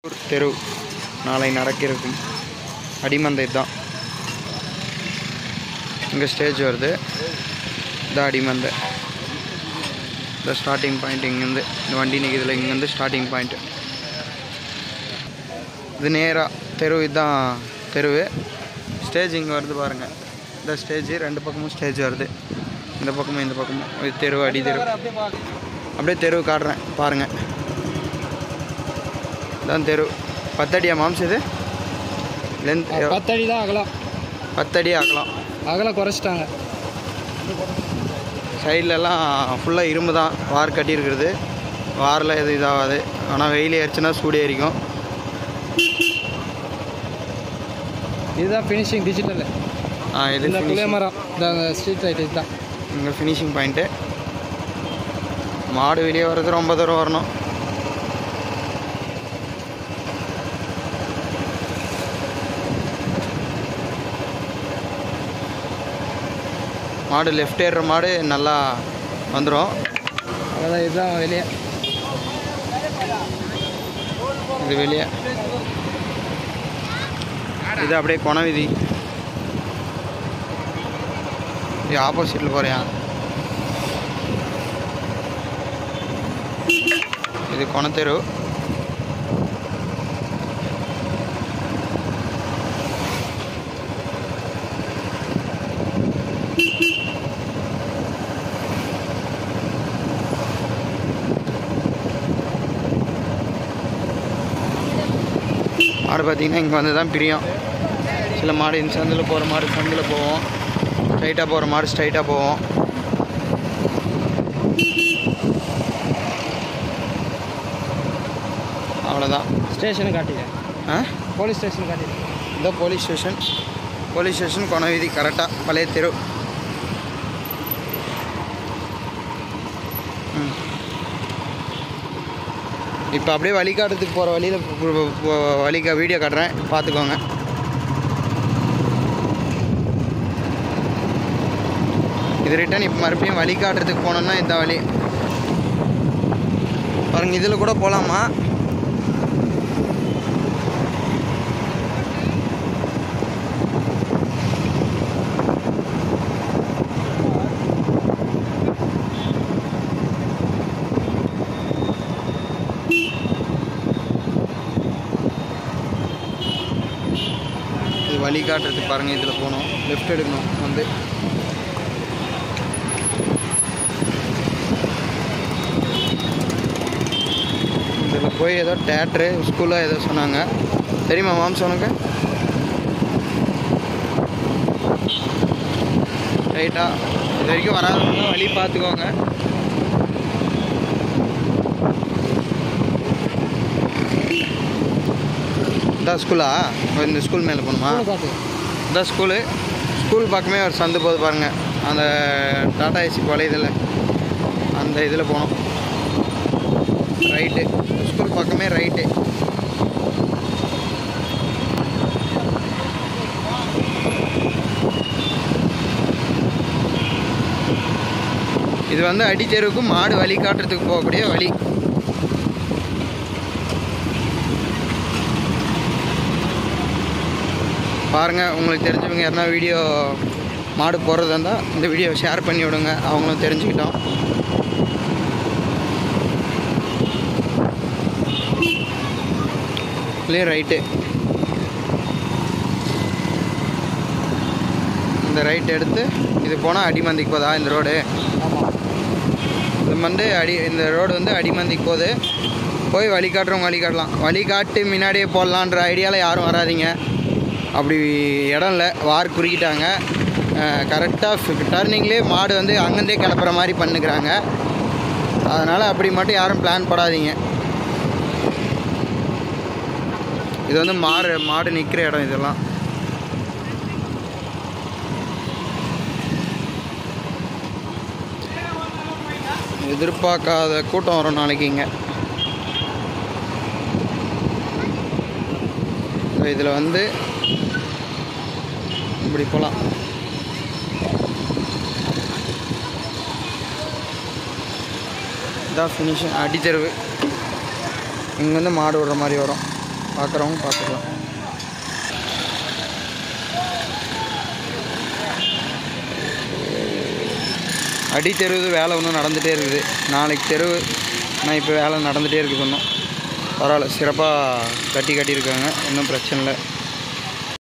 ஒரு தெரு நாளை நடக்க இருக்கும் அடிமந்தை தான் இங்கே ஸ்டேஜ் வருது இந்த அடிமந்தை இந்த ஸ்டார்டிங் பாயிண்ட் இங்கேருந்து இந்த வண்டி நிற்கிறதுல இங்கேருந்து ஸ்டார்டிங் பாயிண்ட் இது நேராக தெரு இதுதான் தெருவு ஸ்டேஜ் இங்கே வருது பாருங்கள் இந்த ஸ்டேஜ் ரெண்டு பக்கமும் ஸ்டேஜ் வருது இந்த பக்கமும் இந்த பக்கமும் இது தெரு அடி தெரு அப்படியே தெரு காட்டுறேன் பாருங்கள் இதான் தெரு பத்தடியா மாம்ஸ் இது லென்த் பத்தடி தான் அகலம் பத்தடி ஆகலாம் அகலம் குறைச்சிட்டாங்க சைட்லலாம் ஃபுல்லாக இரும்பு தான் வார் கட்டியிருக்கிறது வாரில் எதுவும் இதாகாது ஆனால் வெயில் ஏறிச்சுன்னா சூடு ஏறிக்கும் இதுதான் ஃபினிஷிங் டிஜிட்டல் ஆ இது இந்த புளிய மரம் இந்த ஸ்ட்ரீட் லைட் இதுதான் இங்கே ஃபினிஷிங் பாயிண்ட்டு மாடு வெளியே வர்றது ரொம்ப தூரம் வரணும் மாடு லெஃப்ட் ஏறுற மாடு நல்லா வந்துடும் அதான் இதுதான் வெளியே இது வெளியே இது அப்படியே கொணவிதி இது ஆப்போசிட்டில் போறியா இது கொணத்தெரு மாடு பார்த்தீங்கன்னா இங்கே வந்து தான் பிரியும் சில மாடு இந்த சந்தில் போகிற மாடு சந்தில் போவோம் ஸ்ட்ரைட்டாக போகிற மாடு ஸ்ட்ரைட்டாக போவோம் அவ்வளோதான் ஸ்டேஷனு காட்டிட்டேன் ஆ போலீஸ் ஸ்டேஷன் காட்டிட்டேன் இந்த police station police station Konaveedhi கரெக்டாக பழைய தெரு ம் இப்போ அப்படியே வழிகாட்டுறதுக்கு போகிற வழியில் வழிக்கா வீடியோ காட்டுறேன் பார்த்துக்கோங்க இது ரிட்டன் இப்போ மறுபடியும் வழிகாட்டுறதுக்கு போனோம்னா இந்த வழி பாருங்க இதில் கூட போகலாமா இது வழி காட்டுறதுக்கு பாருங்கள் இதில் போகணும் லெஃப்ட் எடுக்கணும் வந்து இதில் போய் ஏதோ தேட்ரு ஸ்கூலாக ஏதோ சொன்னாங்க தெரியுமா மாம்ஸ் உனக்கு ரைட்டா இது வரைக்கும் வராதவங்க வழி பார்த்துக்கோங்க இந்த ஸ்கூலா இந்த ஸ்கூல் மேலே போகணுமா காட்டு இந்த ஸ்கூலு ஸ்கூல் பக்கமே ஒரு சந்து போகுது பாருங்கள் அந்த டாடா ஏசி வளையதில் அந்த இதில் போனோம் ரைட்டு ஸ்கூல் பக்கமே ரைட்டு இது வந்து அடித்தெருவுக்கு மாடு வழி காட்டுறதுக்கு போகக்கூடிய வழி பாருங்கள் உங்களுக்கு தெரிஞ்சவங்க யாருன்னா வீடியோ மாடு போடுறதா இருந்தால் இந்த வீடியோவை ஷேர் பண்ணி விடுங்க அவங்களும் தெரிஞ்சுக்கிட்டோம் இல்லையே ரைட்டு இந்த ரைட் எடுத்து இது போனால் அடிமந்திக்கு போதா இந்த ரோடு ஆமாம் இது வந்து அடி இந்த ரோடு வந்து அடிமந்திக்கு போகுது போய் வழி காட்டுறவங்க வழி காட்டலாம் வழி காட்டி முன்னாடியே போடலான்ற ஐடியாவில் யாரும் வராதீங்க அப்படி இடம் இல்லை வார் குறுக்கிட்டாங்க கரெக்டாக டர்னிங்லேயே மாடு வந்து அங்கேருந்தே கிளப்புற மாதிரி பண்ணுக்கிறாங்க அதனால் அப்படி மட்டும் யாரும் பிளான் போடாதீங்க இது வந்து மாடு மாடு நிற்கிற இடம் இதெல்லாம் எதிர்பார்க்காத கூட்டம் வரும் நாளைக்கு இங்கே இதில் வந்து இப்படி போகலாம் இதான் ஃபினிஷிங் அடித்தெருவு இங்கேருந்து மாடு விடுற மாதிரி வரும் பார்க்குறவங்க பார்த்துக்கலாம் அடி தெரு வேலை ஒன்றும் நடந்துகிட்டே இருக்குது நாளைக்கு தெரு ஆனால் இப்போ வேலை நடந்துகிட்டே இருக்குது இன்னும் பரவாயில்ல சிறப்பாக கட்டி கட்டியிருக்காங்க ஒன்றும் பிரச்சனை இல்லை